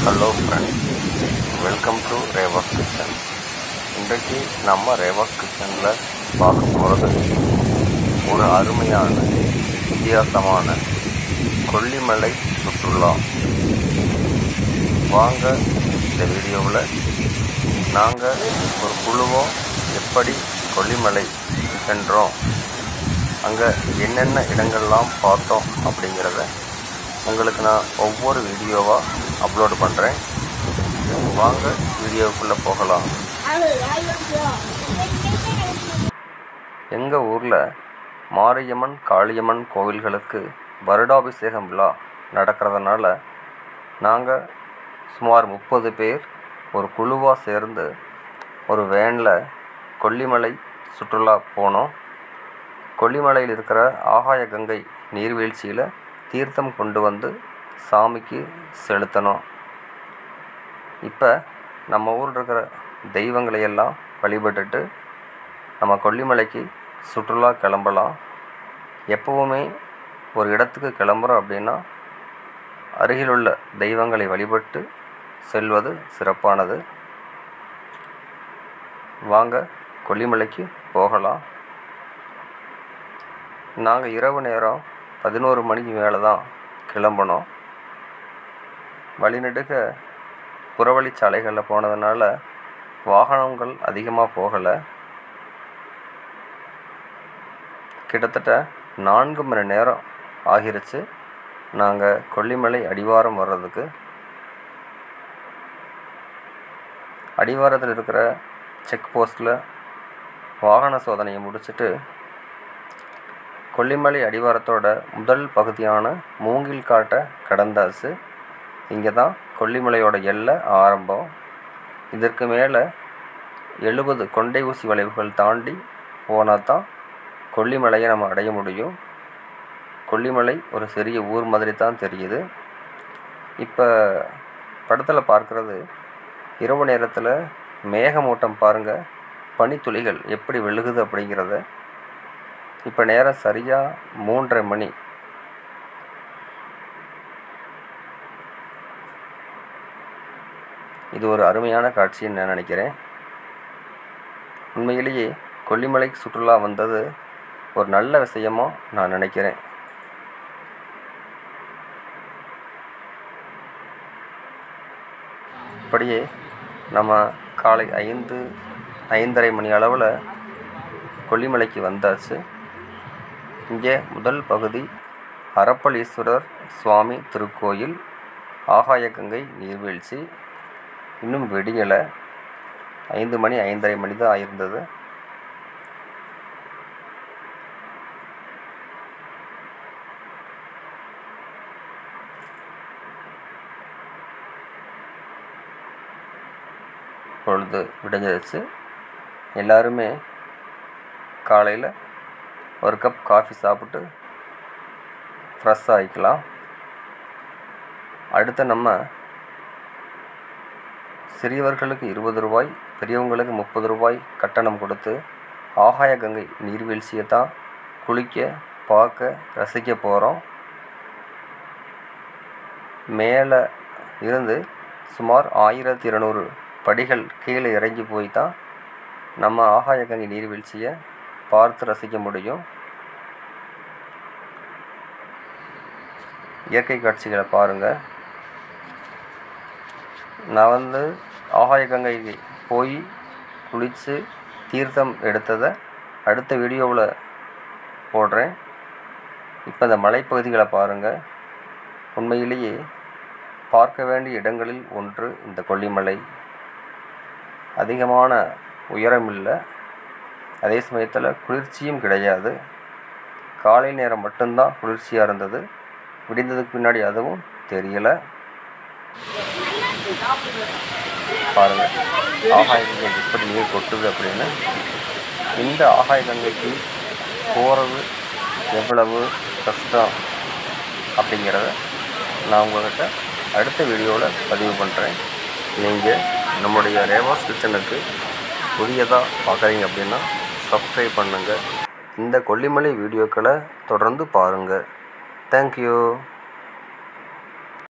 hello friends welcome to Reva's kitchen இன்றைக்கு நம்ம ரேவாஸ் கிச்சனில் பார்க்க போகிறது ஒரு அருமையான வித்தியாசமான கொல்லிமலை சுற்றுலா வாங்க இந்த வீடியோவில் நாங்கள் ஒரு குழுவோம் எப்படி கொல்லிமலை சென்றோம் அங்கே என்னென்ன இடங்கள்லாம் பார்த்தோம் அப்படிங்கிறத உங்களுக்கு நான் ஒவ்வொரு வீடியோவாக அப்லோடு பண்ணுறேன் வாங்க வீடியோக்குள்ளே போகலாம் எங்கள் ஊரில் மாரியம்மன் காளியம்மன் கோவில்களுக்கு வருடாபிஷேகம் விழா நடக்கிறதுனால நாங்கள் சுமார் முப்பது பேர் ஒரு குழுவாக சேர்ந்து ஒரு வேனில் கொல்லிமலை சுற்றுலா போனோம் கொல்லிமலையில் இருக்கிற ஆகாய கங்கை நீர்வீழ்ச்சியில் தீர்த்தம் கொண்டு வந்து சாமிக்கு செலுத்தணும் இப்போ நம்ம ஊரில் இருக்கிற தெய்வங்களை எல்லாம் வழிபட்டுட்டு நம்ம கொல்லிமலைக்கு சுற்றுலா கிளம்பலாம் எப்போவுமே ஒரு இடத்துக்கு கிளம்புறோம் அப்படின்னா அருகிலுள்ள தெய்வங்களை வழிபட்டு செல்வது சிறப்பானது வாங்க கொல்லிமலைக்கு போகலாம் நாங்கள் இரவு நேரம் பதினோரு மணிக்கு மேலே தான் கிளம்பினோம் வழிநெடுக புறவழிச்சாலைகளில் போனதுனால வாகனங்கள் அதிகமாக போகலை கிட்டத்தட்ட நான்கு மணி நேரம் ஆகிருச்சு நாங்கள் கொல்லிமலை அடிவாரம் வர்றதுக்கு அடிவாரத்தில் இருக்கிற செக் போஸ்ட்டில் வாகன சோதனையை முடிச்சுட்டு கொல்லிமலை அடிவாரத்தோட முதல் பகுதியான மூங்கில் காட்டை கடந்தாச்சு இங்கே தான் கொல்லிமலையோட எல்லை ஆரம்பம் இதற்கு மேலே எழுபது கொண்டை ஊசி வளைவுகள் தாண்டி போனால் தான் கொல்லிமலையை நம்ம அடைய முடியும் கொல்லிமலை ஒரு சிறிய ஊர் மாதிரி தான் தெரியுது இப்போ படத்தில் பார்க்குறது இரவு நேரத்தில் மேகமூட்டம் பாருங்கள் பனித்துளிகள் எப்படி விழுகுது அப்படிங்கிறத இப்போ நேரம் சரியாக மூன்றரை மணி இது ஒரு அருமையான காட்சின்னு நான் நினைக்கிறேன் உண்மையிலேயே கொல்லிமலை சுற்றுலா வந்தது ஒரு நல்ல விஷயமா நான் நினைக்கிறேன் இப்படியே நம்ம காலை ஐந்து ஐந்தரை மணி அளவில் கொல்லிமலைக்கு வந்தாச்சு இங்கே முதல் பகுதி அரப்பளீஸ்வரர் சுவாமி திருக்கோயில் ஆகாயகங்கை நீர்வீழ்ச்சி இன்னும் வெடியலை ஐந்து மணி ஐந்தரை மணி தான் ஆயிருந்தது பொழுது விடிஞ்சிருச்சு எல்லாருமே காலையில் ஒரு கப் காஃபி சாப்பிட்டு ஃப்ரெஷ் ஆகிக்கலாம் அடுத்து நம்ம சிறியவர்களுக்கு இருபது ரூபாய் பெரியவங்களுக்கு முப்பது ரூபாய் கட்டணம் கொடுத்து ஆகாய கங்கை நீர்வீழ்ச்சியை தான் குளிக்க பார்க்க ரசிக்க போகிறோம் மேலே இருந்து சுமார் ஆயிரத்தி இருநூறு படிகள் கீழே இறங்கி போய் தான் நம்ம ஆகாய கங்கை நீர்வீழ்ச்சியை பார்த்து ரசிக்க முடியும் இயற்கை காட்சிகளை பாருங்கள் நான் வந்து ஆகாய கங்கை போய் குளித்து தீர்த்தம் எடுத்ததை அடுத்த வீடியோவில் போடுறேன் இப்போ இந்த மலைப்பகுதிகளை பாருங்கள் உண்மையிலேயே பார்க்க வேண்டிய இடங்களில் ஒன்று இந்த கொல்லிமலை அதிகமான உயரம் இல்லை அதே சமயத்தில் குளிர்ச்சியும் கிடையாது காலை நேரம் மட்டும்தான் குளிர்ச்சியாக இருந்தது விடிந்ததுக்கு பின்னாடி அதுவும் தெரியலை பாருங்கள் ஆகாய கங்கை எப்படி நீர் கொட்டுது அப்படின்னு இந்த ஆகாய கங்கைக்கு போகிறது எவ்வளவு கஷ்டம் அப்படிங்கிறத நான் உங்கள்கிட்ட அடுத்த வீடியோவில் பதிவு பண்ணுறேன் நீங்கள் நம்முடைய ரேவாஸ் கிச்சனுக்கு புதியதாக பார்க்குறீங்க அப்படின்னா சப்ஸ்கிரைப் பண்ணுங்கள் இந்த கொல்லிமலை வீடியோக்களை தொடர்ந்து பாருங்கள் தேங்க்யூ